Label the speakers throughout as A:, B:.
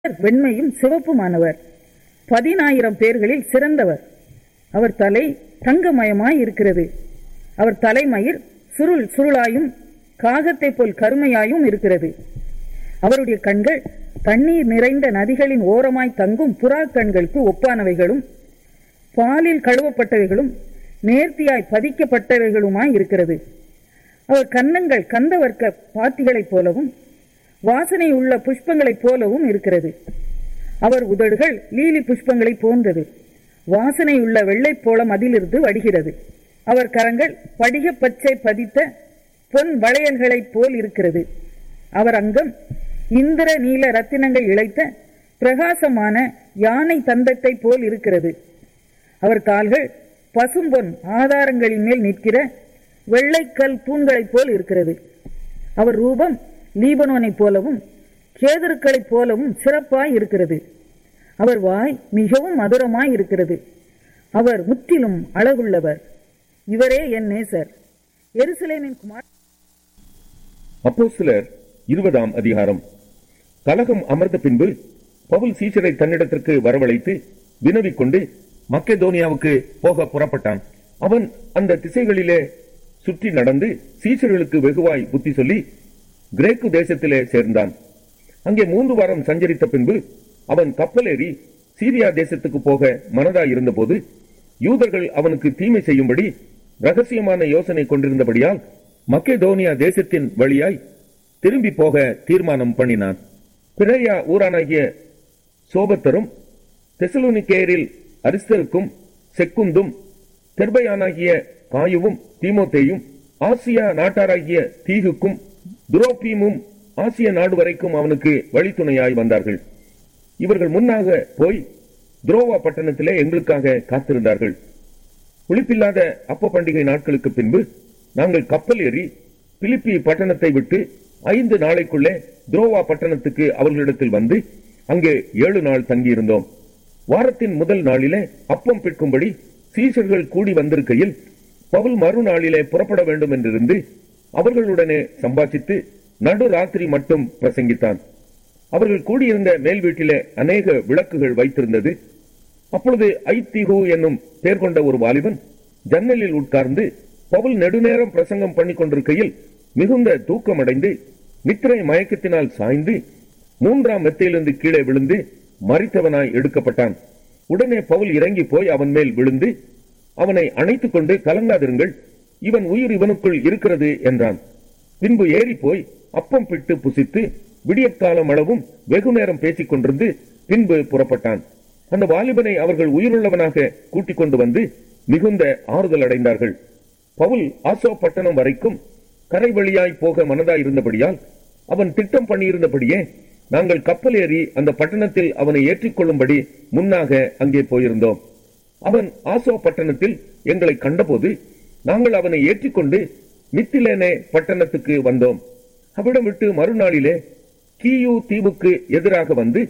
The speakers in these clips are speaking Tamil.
A: வெண்மையும் சிவப்புமானவர் பதினாயிரம் பேர்களில் சிறந்தவர் அவர் தலை தங்கமயமாய் இருக்கிறது அவர் தலைமயிர் சுருள் சுருளாயும் காகத்தைப் போல் கருமையாயும் இருக்கிறது அவருடைய கண்கள் தண்ணீர் நிறைந்த நதிகளின் ஓரமாய் தங்கும் புறா கண்களுக்கு ஒப்பானவைகளும் பாலில் கழுவப்பட்டவைகளும் நேர்த்தியாய் பதிக்கப்பட்டவைகளுமாய் இருக்கிறது அவர் கன்னங்கள் கந்தவர்க்க பாத்திகளைப் போலவும் வாசனை உள்ள புஷ்பங்களைப் போலவும் இருக்கிறது அவர் உதடுகள் லீலி புஷ்பங்களைப் போன்றது வாசனை உள்ள வெள்ளைப் போலம் அதிலிருந்து வடிகிறது அவர் கரங்கள் படிக பச்சை பதித்த பொன் வளையல்களைப் போல் இருக்கிறது அவர் அங்கம் இந்திர நீல ரத்தினங்கள் இழைத்த பிரகாசமான யானை தந்தத்தை போல் இருக்கிறது அவர் கால்கள் பசும்பொன் ஆதாரங்களின் மேல் நிற்கிற வெள்ளைக்கல் தூண்களைப் போல் இருக்கிறது அவர் ரூபம் லீபனோனைப் போலவும் கேதருக்களைப் போலவும் சிறப்பாய் இருக்கிறது அவர் வாய் மிகவும் மதுரமாய் இருக்கிறது அவர் முற்றிலும் அழகுள்ளவர் இவரே என் நேசர் எருசலேமின் குமார்
B: அப்போஸ்தலர் இருபதாம் அதிகாரம் கலகம் அமர்ந்த பின்பு பவுல் சீசரை தன்னிடத்திற்கு வரவழைத்து வினவிக் கொண்டு மக்கெதோனியாவுக்கு போக புறப்பட்டான் அவன் அந்த திசைகளிலே சுற்றி நடந்து சீசர்களுக்கு வெகுவாய் புத்தி சொல்லி கிரேக்கு தேசத்திலே சேர்ந்தான் அங்கே மூன்று வாரம் சஞ்சரித்த பின்பு அவன் கப்பலேறி சீரியா தேசத்துக்கு போக மனதாய் இருந்தபோது யூதர்கள் அவனுக்கு தீமை செய்யும்படி ரகசியமான யோசனை கொண்டிருந்தபடியால் மக்கெதோனியா தேசத்தின் வழியாய் திரும்பி போக தீர்மானம் பண்ணினான் பிரேயா ஊரானாகிய சோபத்தரும் தெசலோனிக்கேரில் அரிஸ்தருக்கும் செக்குந்தும் தெர்பையானாகிய காயுவும் தீமோத்தேயும் ஆசியா நாட்டாராகிய தீகுக்கும் துரோபீமும் ஆசிய நாடு வரைக்கும் அவனுக்கு வழித்துணையாய் வந்தார்கள் இவர்கள் முன்னாக போய் துரோவா பட்டணத்திலே எங்களுக்காக காத்திருந்தார்கள் புளிப்பில்லாத அப்ப பண்டிகை நாட்களுக்கு பின்பு நாங்கள் கப்பல் ஏறி பிலிப்பி பட்டணத்தை விட்டு ஐந்து நாளைக்குள்ளே துரோவா பட்டணத்துக்கு அவர்களிடத்தில் வந்து அங்கே ஏழு நாள் தங்கியிருந்தோம் வாரத்தின் முதல் நாளிலே அப்பம் பிற்கும்படி சீசர்கள் கூடி வந்திருக்கையில் பவுல் மறுநாளிலே புறப்பட வேண்டும் என்றிருந்து அவர்களுடனே சம்பாஷித்து நடு ராத்திரி மட்டும் பிரசங்கித்தான் அவர்கள் கூடியிருந்த மேல் வீட்டிலே அநேக விளக்குகள் வைத்திருந்தது அப்பொழுது ஐத்திகு என்னும் பேர் கொண்ட ஒரு வாலிபன் ஜன்னலில் உட்கார்ந்து பவுல் நெடுநேரம் பிரசங்கம் பண்ணிக் கொண்டிருக்கையில் மிகுந்த தூக்கமடைந்து நித்திரை மயக்கத்தினால் சாய்ந்து மூன்றாம் மெத்தையிலிருந்து கீழே விழுந்து மறித்தவனாய் எடுக்கப்பட்டான் உடனே பவுல் இறங்கி போய் அவன் மேல் விழுந்து அவனை அணைத்துக் கொண்டு கலங்காதிருங்கள் இவன் உயிர் இவனுக்குள் இருக்கிறது என்றான் பின்பு ஏறி போய் அப்பம் பிட்டு புசித்து விடியற்காலம் அளவும் வெகு நேரம் பேசிக் கொண்டிருந்து பின்பு புறப்பட்டான் அந்த வாலிபனை அவர்கள் உயிருள்ளவனாக கூட்டிக் கொண்டு வந்து மிகுந்த ஆறுதல் அடைந்தார்கள் பவுல் ஆசோ பட்டணம் வரைக்கும் கரை வழியாய் போக மனதாய் இருந்தபடியால் அவன் திட்டம் பண்ணியிருந்தபடியே நாங்கள் கப்பல் ஏறி அந்த பட்டணத்தில் அவனை ஏற்றிக்கொள்ளும்படி முன்னாக அங்கே போயிருந்தோம் அவன் ஆசோ பட்டணத்தில் எங்களை கண்டபோது நாங்கள் அவனை ஏற்றிக்கொண்டு மித்திலேனே பட்டணத்துக்கு வந்தோம் அவ்விடம் விட்டு மறுநாளிலே கீயூ தீவுக்கு எதிராக வந்து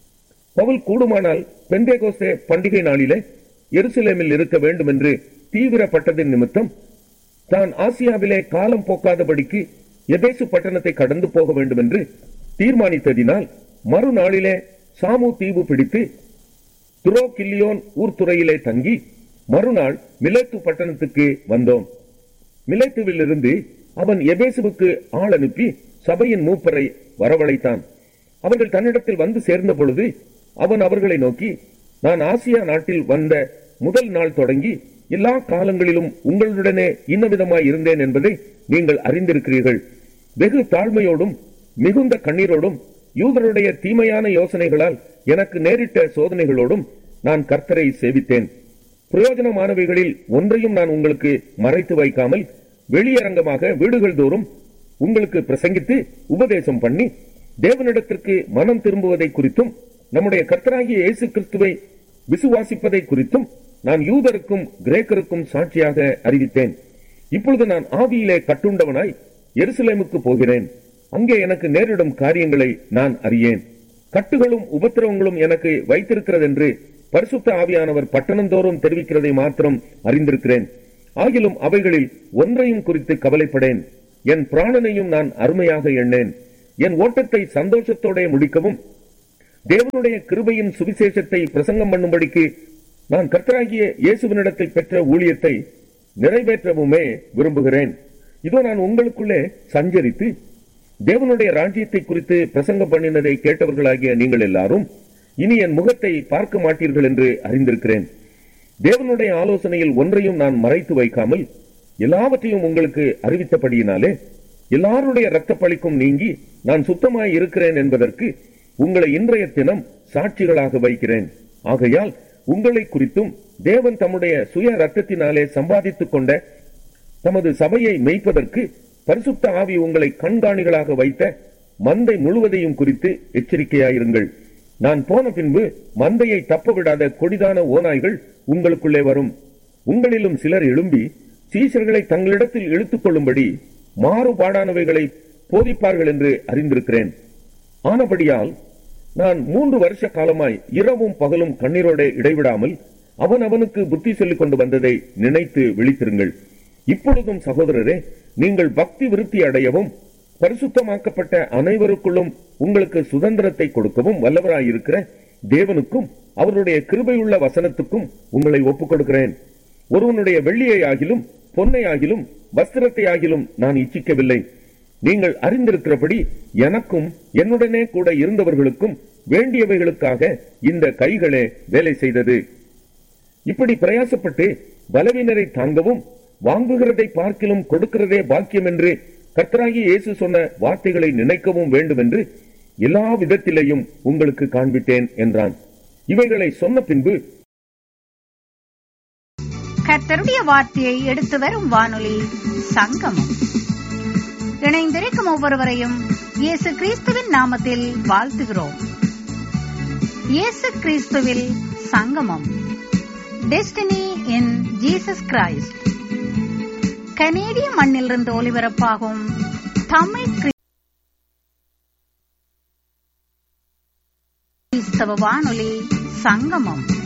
B: பவுல் கூடுமானால் பெந்தேகோஸ்தே பண்டிகை நாளிலே எருசலேமில் இருக்க வேண்டும் என்று தீவிரப்பட்டதின் நிமித்தம் தான் ஆசியாவிலே காலம் போக்காதபடிக்கு எதேசு பட்டணத்தை கடந்து போக வேண்டும் என்று தீர்மானித்ததினால் மறுநாளிலே சாமு தீவு பிடித்து துரோகில்லியோன் ஊர்துறையிலே தங்கி மறுநாள் மிலேத்து பட்டணத்துக்கு வந்தோம் மிலேத்துவிலிருந்து அவன் எபேசுவுக்கு ஆள் அனுப்பி சபையின் மூப்பரை வரவழைத்தான் அவர்கள் தன்னிடத்தில் வந்து சேர்ந்த பொழுது அவன் அவர்களை நோக்கி நான் ஆசியா நாட்டில் வந்த முதல் நாள் தொடங்கி எல்லா காலங்களிலும் உங்களுடனே இன்னவிதமாய் இருந்தேன் என்பதை நீங்கள் அறிந்திருக்கிறீர்கள் வெகு தாழ்மையோடும் மிகுந்த கண்ணீரோடும் யூதருடைய தீமையான யோசனைகளால் எனக்கு நேரிட்ட சோதனைகளோடும் நான் கர்த்தரை சேவித்தேன் பிரயோஜனமானவைகளில் ஒன்றையும் நான் உங்களுக்கு மறைத்து வைக்காமல் வெளியரங்கமாக வீடுகள் தோறும் உங்களுக்கு பிரசங்கித்து உபதேசம் பண்ணி தேவனிடத்திற்கு மனம் திரும்புவதை குறித்தும் நம்முடைய கர்த்தராகிய இயேசு கிறிஸ்துவை விசுவாசிப்பதை குறித்தும் நான் யூதருக்கும் கிரேக்கருக்கும் சாட்சியாக அறிவித்தேன் இப்பொழுது நான் ஆவியிலே கட்டுண்டவனாய் எருசலேமுக்கு போகிறேன் அங்கே எனக்கு நேரிடும் காரியங்களை நான் அறியேன் கட்டுகளும் உபத்திரவங்களும் எனக்கு வைத்திருக்கிறதென்று பரிசுத்த ஆவியானவர் பட்டணந்தோறும் தெரிவிக்கிறதை மாத்திரம் அறிந்திருக்கிறேன் ஆகிலும் அவைகளில் ஒன்றையும் குறித்து கவலைப்படேன் என் பிராணனையும் நான் அருமையாக எண்ணேன் என் ஓட்டத்தை சந்தோஷத்தோட முடிக்கவும் தேவனுடைய கிருபையின் சுவிசேஷத்தை பிரசங்கம் பண்ணும்படிக்கு நான் கர்த்தராகிய இயேசுவினிடத்தில் பெற்ற ஊழியத்தை நிறைவேற்றவுமே விரும்புகிறேன் இதோ நான் உங்களுக்குள்ளே சஞ்சரித்து தேவனுடைய ராஜ்யத்தை குறித்து பிரசங்கம் பண்ணினதை கேட்டவர்களாகிய நீங்கள் எல்லாரும் இனி என் முகத்தை பார்க்க மாட்டீர்கள் என்று அறிந்திருக்கிறேன் தேவனுடைய ஆலோசனையில் ஒன்றையும் நான் மறைத்து வைக்காமல் எல்லாவற்றையும் உங்களுக்கு அறிவித்தபடியினாலே எல்லாருடைய இரத்தப்பழிக்கும் நீங்கி நான் சுத்தமாய் இருக்கிறேன் என்பதற்கு உங்களை இன்றைய தினம் சாட்சிகளாக வைக்கிறேன் ஆகையால் உங்களை குறித்தும் தேவன் தம்முடைய சுய ரத்தத்தினாலே சம்பாதித்துக் கொண்ட தமது சபையை மெய்ப்பதற்கு பரிசுத்த ஆவி உங்களை கண்காணிகளாக வைத்த மந்தை முழுவதையும் குறித்து எச்சரிக்கையாயிருங்கள் நான் போன பின்பு மந்தையை தப்ப விடாத கொடிதான ஓநாய்கள் உங்களுக்குள்ளே வரும் உங்களிலும் சிலர் எழும்பி சீசர்களை தங்களிடத்தில் இழுத்துக் கொள்ளும்படி மாறுபாடானவைகளை போதிப்பார்கள் என்று அறிந்திருக்கிறேன் ஆனபடியால் நான் மூன்று வருஷ காலமாய் இரவும் பகலும் கண்ணீரோட இடைவிடாமல் அவன் அவனுக்கு புத்தி சொல்லிக் கொண்டு வந்ததை நினைத்து விழித்திருங்கள் இப்பொழுதும் சகோதரரே நீங்கள் பக்தி விருத்தி அடையவும் பரிசுத்தமாக்கப்பட்ட அனைவருக்குள்ளும் உங்களுக்கு சுதந்திரத்தை கொடுக்கவும் வல்லவராயிருக்கிற தேவனுக்கும் அவருடைய கிருபையுள்ள வசனத்துக்கும் உங்களை ஒப்புக் கொடுக்கிறேன் ஒருவனுடைய வெள்ளியை ஆகிலும் பொன்னை ஆகிலும் வஸ்திரத்தை ஆகிலும் நான் இச்சிக்கவில்லை நீங்கள் அறிந்திருக்கிறபடி எனக்கும் என்னுடனே கூட இருந்தவர்களுக்கும் வேண்டியவைகளுக்காக இந்த கைகளே வேலை செய்தது இப்படி பிரயாசப்பட்டு பலவீனரை தாங்கவும் வாங்குகிறதை பார்க்கிலும் கொடுக்கிறதே பாக்கியம் என்று கர்த்தராகி இயேசு சொன்ன வார்த்தைகளை நினைக்கவும் வேண்டும் என்று எல்லா விதத்திலேயும் உங்களுக்கு காண்பித்தேன் என்றான் இவைகளை சொன்ன பின்பு
C: கர்த்தருடைய வார்த்தையை எடுத்து வரும் வானொலி சங்கமம் இணைந்திருக்கும் ஒவ்வொருவரையும் இயேசு கிறிஸ்துவின் நாமத்தில் வாழ்த்துகிறோம் இயேசு கிறிஸ்துவில் சங்கமம் டெஸ்டினி இன் ஜீசஸ் கிரைஸ்ட் கனேடிய மண்ணிலிருந்து ஒலிபரப்பாகும் தமிழ் கிறிஸ்தவ வானொலி சங்கமம்